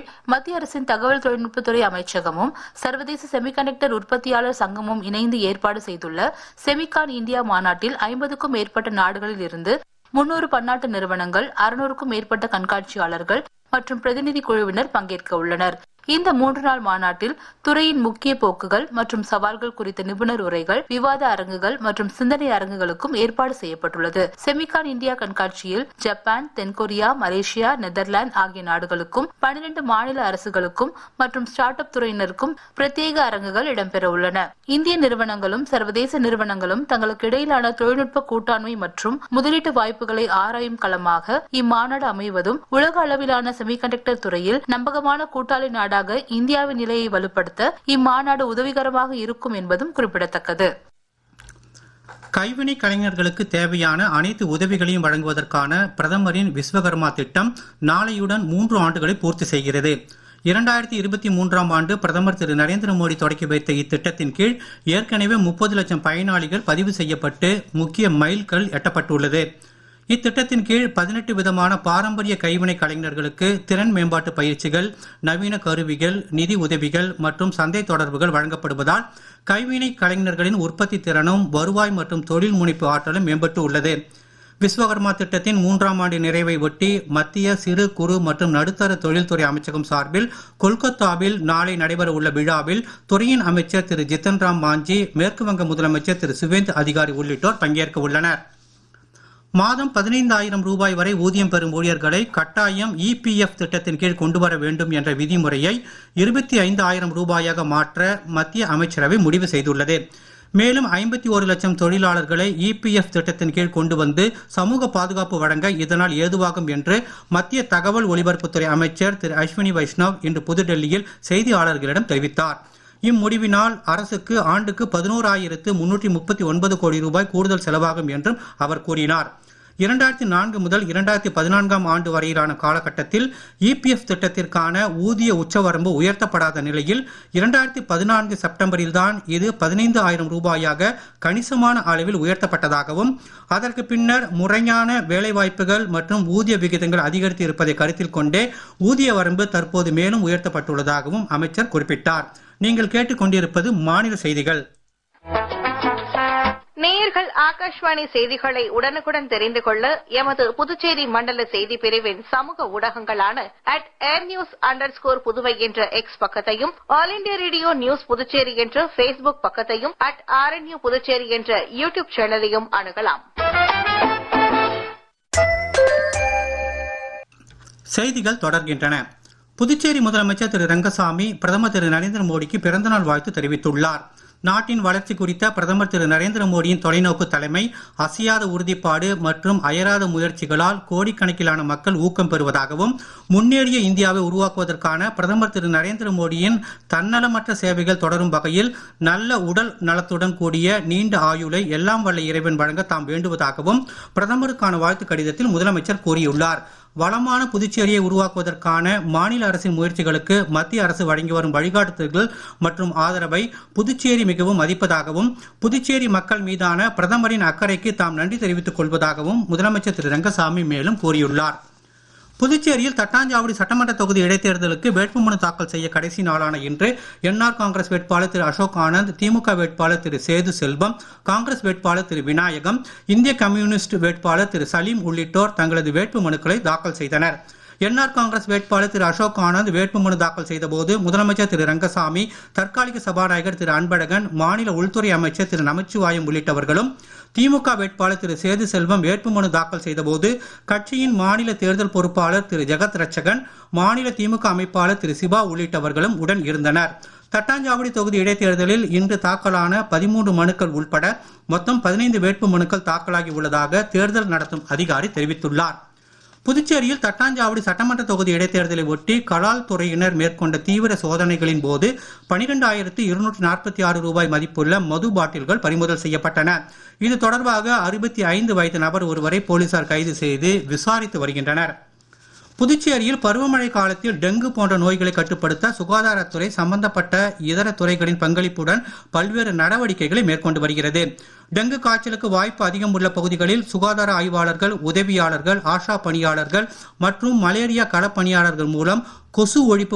மத்திய அரசின் தகவல் தொழில்நுட்பத்துறை அமைச்சகமும் சர்வதேச செமிகண்டக்டர் உற்பத்தியாளர் சங்கமும் இணைந்து ஏற்பாடு செய்துள்ள செமிகான் இந்தியா மாநாட்டில் ஐம்பதுக்கும் மேற்பட்ட நாடுகளில் இருந்து முன்னூறு பன்னாட்டு நிறுவனங்கள் அறுநூறுக்கும் மேற்பட்ட கண்காட்சியாளர்கள் மற்றும் பிரதிநிதி குழுவினர் பங்கேற்க உள்ளனர் இந்த மூன்று நாள் மாநாட்டில் துறையின் முக்கிய போக்குகள் மற்றும் சவால்கள் குறித்த நிபுணர் உரைகள் விவாத அரங்குகள் மற்றும் சிந்தனை அரங்குகளுக்கும் ஏற்பாடு செய்யப்பட்டுள்ளது செமிகான் இந்தியா கண்காட்சியில் ஜப்பான் தென்கொரியா மலேசியா நெதர்லாந்து ஆகிய நாடுகளுக்கும் பனிரெண்டு மாநில அரசுகளுக்கும் மற்றும் ஸ்டார்ட் அப் துறையினருக்கும் பிரத்யேக அரங்குகள் இடம்பெற உள்ளன இந்திய நிறுவனங்களும் சர்வதேச நிறுவனங்களும் தங்களுக்கு இடையிலான தொழில்நுட்ப கூட்டாண்மை மற்றும் முதலீட்டு வாய்ப்புகளை ஆராயும் களமாக இம்மாநாடு அமைவதும் உலக அளவிலான செமிகண்டக்டர் துறையில் நம்பகமான கூட்டாளி நாடாக இந்தியாவின் நிலையை வலுப்படுத்த இம்மாநாடு உதவிகரமாக இருக்கும் என்பதும் குறிப்பிடத்தக்கது கைவினை கலைஞர்களுக்கு தேவையான அனைத்து உதவிகளையும் வழங்குவதற்கான பிரதமரின் விஸ்வகர்மா திட்டம் நாளையுடன் மூன்று ஆண்டுகளை பூர்த்தி செய்கிறது இரண்டாயிரத்தி இருபத்தி மூன்றாம் ஆண்டு பிரதமர் திரு நரேந்திர மோடி தொடக்கி வைத்த இத்திட்டத்தின் கீழ் ஏற்கனவே முப்பது லட்சம் பயனாளிகள் பதிவு செய்யப்பட்டு முக்கிய மைல்கல் எட்டப்பட்டுள்ளது இத்திட்டத்தின் கீழ் பதினெட்டு விதமான பாரம்பரிய கைவினை கலைஞர்களுக்கு திறன் மேம்பாட்டு பயிற்சிகள் நவீன கருவிகள் நிதி உதவிகள் மற்றும் சந்தை தொடர்புகள் வழங்கப்படுவதால் கைவினை கலைஞர்களின் உற்பத்தி திறனும் வருவாய் மற்றும் தொழில் முனைப்பு ஆற்றலும் மேம்பட்டு உள்ளது விஸ்வகர்மா திட்டத்தின் மூன்றாம் ஆண்டு நிறைவை ஒட்டி மத்திய சிறு குறு மற்றும் நடுத்தர தொழில்துறை அமைச்சகம் சார்பில் கொல்கத்தாவில் நாளை நடைபெற உள்ள விழாவில் துறையின் அமைச்சர் திரு ஜித்தன் ராம் மாஞ்சி மேற்குவங்க முதலமைச்சர் திரு சுவேந்த் அதிகாரி உள்ளிட்டோர் பங்கேற்க உள்ளனர் மாதம் பதினைந்தாயிரம் ரூபாய் வரை ஊதியம் பெறும் ஊழியர்களை கட்டாயம் இபிஎஃப் திட்டத்தின் கீழ் கொண்டு வர வேண்டும் என்ற விதிமுறையை இருபத்தி ஐந்து ஆயிரம் ரூபாயாக மாற்ற மத்திய அமைச்சரவை முடிவு செய்துள்ளது மேலும் ஐம்பத்தி ஒரு லட்சம் தொழிலாளர்களை இபிஎஃப் திட்டத்தின் கீழ் கொண்டு வந்து சமூக பாதுகாப்பு வழங்க இதனால் ஏதுவாகும் என்று மத்திய தகவல் ஒலிபரப்புத்துறை அமைச்சர் திரு அஸ்வினி வைஷ்ணவ் இன்று புதுடெல்லியில் செய்தியாளர்களிடம் தெரிவித்தார் இம்முடிவினால் அரசுக்கு ஆண்டுக்கு பதினோராயிரத்து முன்னூற்றி முப்பத்தி ஒன்பது கோடி ரூபாய் கூடுதல் செலவாகும் என்றும் அவர் கூறினார் இரண்டாயிரத்தி நான்கு முதல் இரண்டாயிரத்தி பதினான்காம் ஆண்டு வரையிலான காலகட்டத்தில் இபிஎஃப் திட்டத்திற்கான ஊதிய உச்சவரம்பு உயர்த்தப்படாத நிலையில் இரண்டாயிரத்தி பதினான்கு செப்டம்பரில்தான் இது பதினைந்து ஆயிரம் ரூபாயாக கணிசமான அளவில் உயர்த்தப்பட்டதாகவும் அதற்கு பின்னர் முறையான வேலைவாய்ப்புகள் மற்றும் ஊதிய விகிதங்கள் அதிகரித்து இருப்பதை கருத்தில் கொண்டே ஊதிய வரம்பு தற்போது மேலும் உயர்த்தப்பட்டுள்ளதாகவும் அமைச்சர் குறிப்பிட்டார் நீங்கள் கேட்டுக்கொண்டிருப்பது மாநில செய்திகள் நேயர்கள் ஆகாஷ்வாணி செய்திகளை உடனுக்குடன் தெரிந்து கொள்ள எமது புதுச்சேரி மண்டல செய்தி பிரிவின் சமூக ஊடகங்களான at air news underscore Puduvai என்ற எக்ஸ் பக்கத்தையும் all India radio news Puducherry என்ற பேஸ்புக் பக்கத்தையும் அட் ஆர்என்யூ புதுச்சேரி என்ற யூடியூப் சேனலையும் அணுகலாம் செய்திகள் தொடர்கின்றன புதுச்சேரி முதலமைச்சர் திரு ரங்கசாமி பிரதமர் திரு நரேந்திர மோடிக்கு பிறந்தநாள் வாழ்த்து தெரிவித்துள்ளார் நாட்டின் வளர்ச்சி குறித்த பிரதமர் திரு நரேந்திர மோடியின் தொலைநோக்கு தலைமை அசையாத உறுதிப்பாடு மற்றும் அயராத முயற்சிகளால் கோடிக்கணக்கிலான மக்கள் ஊக்கம் பெறுவதாகவும் முன்னேறிய இந்தியாவை உருவாக்குவதற்கான பிரதமர் திரு நரேந்திர மோடியின் தன்னலமற்ற சேவைகள் தொடரும் வகையில் நல்ல உடல் நலத்துடன் கூடிய நீண்ட ஆயுளை எல்லாம் வல்ல இறைவன் வழங்க தாம் வேண்டுவதாகவும் பிரதமருக்கான வாழ்த்து கடிதத்தில் முதலமைச்சர் கூறியுள்ளார் வளமான புதுச்சேரியை உருவாக்குவதற்கான மாநில அரசின் முயற்சிகளுக்கு மத்திய அரசு வழங்கி வரும் வழிகாட்டுதல்கள் மற்றும் ஆதரவை புதுச்சேரி மிகவும் மதிப்பதாகவும் புதுச்சேரி மக்கள் மீதான பிரதமரின் அக்கறைக்கு தாம் நன்றி தெரிவித்துக் கொள்வதாகவும் முதலமைச்சர் திரு ரங்கசாமி மேலும் கூறியுள்ளார் புதுச்சேரியில் தட்டாஞ்சாவடி சட்டமன்ற தொகுதி இடைத்தேர்தலுக்கு வேட்புமனு தாக்கல் செய்ய கடைசி நாளான இன்று என்ஆர் காங்கிரஸ் வேட்பாளர் திரு அசோக் ஆனந்த் திமுக வேட்பாளர் திரு சேது செல்வம் காங்கிரஸ் வேட்பாளர் திரு விநாயகம் இந்திய கம்யூனிஸ்ட் வேட்பாளர் திரு சலீம் உள்ளிட்டோர் தங்களது வேட்புமனுக்களை தாக்கல் செய்தனர் என்ஆர் காங்கிரஸ் வேட்பாளர் திரு அசோக் ஆனந்த் வேட்புமனு தாக்கல் செய்தபோது முதலமைச்சர் திரு ரங்கசாமி தற்காலிக சபாநாயகர் திரு அன்பழகன் மாநில உள்துறை அமைச்சர் திரு நமச்சிவாயம் உள்ளிட்டவர்களும் திமுக வேட்பாளர் திரு சேது செல்வம் வேட்புமனு தாக்கல் செய்தபோது கட்சியின் மாநில தேர்தல் பொறுப்பாளர் திரு ஜெகத் ரட்சகன் மாநில திமுக அமைப்பாளர் திரு சிவா உள்ளிட்டவர்களும் உடன் இருந்தனர் தட்டாஞ்சாவடி தொகுதி இடைத்தேர்தலில் இன்று தாக்கலான பதிமூன்று மனுக்கள் உட்பட மொத்தம் பதினைந்து வேட்பு மனுக்கள் தாக்கலாகி உள்ளதாக தேர்தல் நடத்தும் அதிகாரி தெரிவித்துள்ளார் புதுச்சேரியில் தட்டாஞ்சாவடி சட்டமன்ற தொகுதி இடைத்தேர்தலை ஒட்டி கலால் துறையினர் மேற்கொண்ட தீவிர சோதனைகளின் போது பனிரெண்டாயிரத்து இருநூற்றி நாற்பத்தி ஆறு ரூபாய் மதிப்புள்ள மது பாட்டில்கள் பறிமுதல் செய்யப்பட்டன இது தொடர்பாக அறுபத்தி ஐந்து வயது நபர் ஒருவரை போலீசார் கைது செய்து விசாரித்து வருகின்றனர் புதுச்சேரியில் பருவமழை காலத்தில் டெங்கு போன்ற நோய்களை கட்டுப்படுத்த சுகாதாரத்துறை சம்பந்தப்பட்ட இதர துறைகளின் பங்களிப்புடன் பல்வேறு நடவடிக்கைகளை மேற்கொண்டு வருகிறது டெங்கு காய்ச்சலுக்கு வாய்ப்பு அதிகம் உள்ள பகுதிகளில் சுகாதார ஆய்வாளர்கள் உதவியாளர்கள் ஆஷா பணியாளர்கள் மற்றும் மலேரியா களப்பணியாளர்கள் மூலம் கொசு ஒழிப்பு